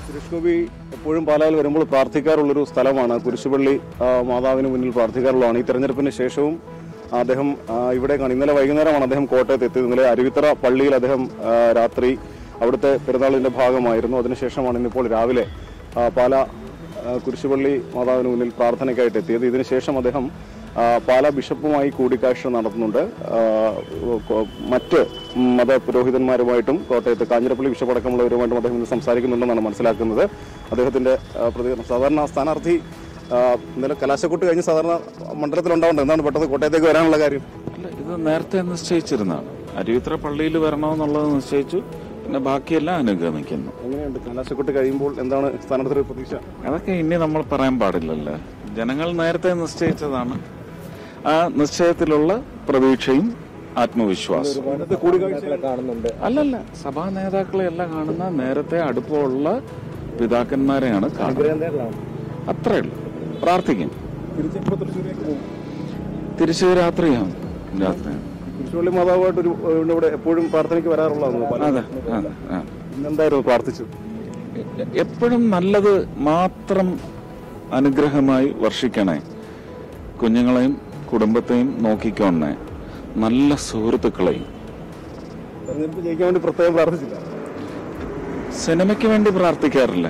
സുരേഷ് ഗോപി എപ്പോഴും പാലായിൽ വരുമ്പോൾ പ്രാർത്ഥിക്കാറുള്ളൊരു സ്ഥലമാണ് കുരിശുപള്ളി ആ, മാതാവിന് മുന്നിൽ പ്രാർത്ഥിക്കാറുള്ളതാണ് ഈ തെരഞ്ഞെടുപ്പിന് ശേഷവും അദ്ദേഹം ആ, ഇവിടെ കാണി ഇന്നലെ വൈകുന്നേരമാണ് അദ്ദേഹം കോട്ടയത്ത് എത്തിയത് ഇന്നലെ അരുവിത്തറ പള്ളിയിൽ അദ്ദേഹം ആ, രാത്രി അവിടുത്തെ പെരുന്നാളിന്റെ ഭാഗമായിരുന്നു അതിനുശേഷമാണ് ഇന്നിപ്പോൾ രാവിലെ ആ, പാല ആ, കുരിശുപള്ളി മാതാവിന് മുന്നിൽ പ്രാർത്ഥനയ്ക്കായിട്ട് എത്തിയത് ഇതിനുശേഷം അദ്ദേഹം ആ, പാല ബിഷപ്പുമായി കൂടിക്കാഴ്ച നടത്തുന്നുണ്ട് ആ, കൊ- മറ്റ് മതപുരോഹിതന്മാരുമായിട്ടും കോട്ടയത്ത് കാഞ്ഞിരപ്പള്ളി ബിഷപ്പ് അടക്കമുള്ളവരുമായിട്ടും അദ്ദേഹം ഇന്ന് സംസാരിക്കുന്നുണ്ടെന്നാണ് മനസ്സിലാക്കുന്നത് അദ്ദേഹത്തിന്റെ ആ, പ്രതികരണം സാധാരണ സ്ഥാനാർത്ഥി ആ, ഇന്നലെ കലാശക്കൊട്ട് കഴിഞ്ഞ് സാധാരണ മണ്ഡലത്തിലുണ്ടാവുണ്ട് എന്താണ് പെട്ടെന്ന് കോട്ടയത്തേക്ക് വരാനുള്ള കാര്യം അല്ല ഇത് നേരത്തെ നിശ്ചയിച്ചിരുന്നതാണ് അരുവിത്ര പള്ളിയിൽ വരണമെന്നുള്ളത് നിശ്ചയിച്ചു പിന്നെ ബാക്കിയെല്ലാം അനുഗമിക്കുന്നു എങ്ങനെയുണ്ട് കലാശക്കൊട്ട് കഴിയുമ്പോൾ എന്താണ് സ്ഥാനാർത്ഥിയുടെ പ്രതീക്ഷ അതൊക്കെ ഇനി നമ്മൾ പറയാൻ പാടില്ലല്ലോ ജനങ്ങൾ നേരത്തെ നിശ്ചയിച്ചതാണ് ആ നിശ്ചയത്തിലുള്ള പ്രതീക്ഷയും ആത്മവിശ്വാസവും ഇന്നത്തെ കൂടിക്കാഴ്ച അല്ലല്ല സഭാ നേതാക്കളെ അല്ല കാണുന്ന നേരത്തെ അടുപ്പമുള്ള പിതാക്കന്മാരെയാണ് കാണുന്നത് അത്രേ ഉള്ളൂ പ്രാർത്ഥിക്കും തിരിച്ചിപ്പോ തൃശ്ശൂരേക്ക് പോകും തിരിച്ച് രാത്രിയാണ് രാത്രിയാണ് കുരിശുപള്ളി മാതാവായിട്ട് ഒരു ഇവിടെ എപ്പോഴും പ്രാർത്ഥനയ്ക്ക് വരാറുള്ളതാണ് പല- അതെ അതെ ആ ഇന്നെന്തായിരുന്നു പ്രാർത്ഥിച്ചത് എ- എപ്പോഴും നല്ലത് മാത്രം അനുഗ്രഹമായി വർഷിക്കണേ കുഞ്ഞുങ്ങളെയും കുടുംബത്തെയും നോക്കിക്കോണേ നല്ല സുഹൃത്തുക്കളെയും തെരഞ്ഞെടുപ്പ് ജയിക്കാൻ വേണ്ടി പ്രത്യേകം പ്രാർത്ഥിച്ചില്ല സിനിമയ്ക്ക് വേണ്ടി പ്രാർത്ഥിക്കാറില്ല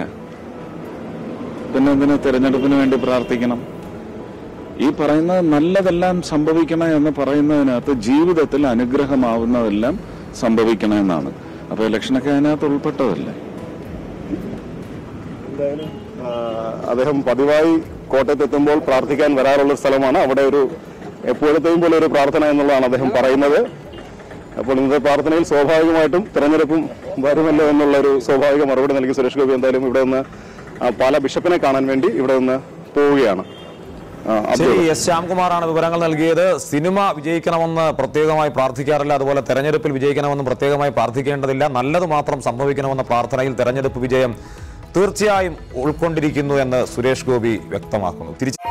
പിന്നെ എന്തിനു തിരഞ്ഞെടുപ്പിന് വേണ്ടി പ്രാർത്ഥിക്കണം ഈ പറയുന്നത് നല്ലതെല്ലാം സംഭവിക്കണം എന്ന് പറയുന്നതിനകത്ത് ജീവിതത്തിൽ അനുഗ്രഹമാവുന്നതെല്ലാം സംഭവിക്കണം എന്നാണ് അപ്പൊ ഇലക്ഷനൊക്കെ അതിനകത്ത് ഉൾപ്പെട്ടതല്ലേ എന്തായാലും ആ, അദ്ദേഹം പതിവായി കോട്ടയത്ത് എത്തുമ്പോൾ പ്രാർത്ഥിക്കാൻ വരാറുള്ള ഒരു സ്ഥലമാണ് അവിടെ ഒരു എപ്പോഴത്തെയും പോലെ ഒരു പ്രാർത്ഥന എന്നുള്ളതാണ് അദ്ദേഹം പറയുന്നത് അപ്പോൾ ഇന്നത്തെ പ്രാർത്ഥനയിൽ സ്വാഭാവികമായിട്ടും തെരഞ്ഞെടുപ്പും വരുമല്ലോ എന്നുള്ള ഒരു സ്വാഭാവിക മറുപടി നൽകി സുരേഷ് ഗോപി എന്തായാലും ഇവിടെ നിന്ന് ആ, പാല ബിഷപ്പിനെ കാണാൻ വേണ്ടി ഇവിടെ നിന്ന് പോവുകയാണ് ആ, അബ്ദുൾ. ശരി എസ് ശ്യാംകുമാറാണ് വിവരങ്ങൾ നൽകിയത് സിനിമ വിജയിക്കണമെന്ന് പ്രത്യേകമായി പ്രാർത്ഥിക്കാറില്ല അതുപോലെ തെരഞ്ഞെടുപ്പിൽ വിജയിക്കണമെന്ന് പ്രത്യേകമായി പ്രാർത്ഥിക്കേണ്ടതില്ല നല്ലത് മാത്രം സംഭവിക്കണമെന്ന പ്രാർത്ഥനയിൽ തെരഞ്ഞെടുപ്പ് വിജയം തീർച്ചയായും ഉൾക്കൊണ്ടിരിക്കുന്നു എന്ന് സുരേഷ് ഗോപി വ്യക്തമാക്കുന്നു തിരിച്ച്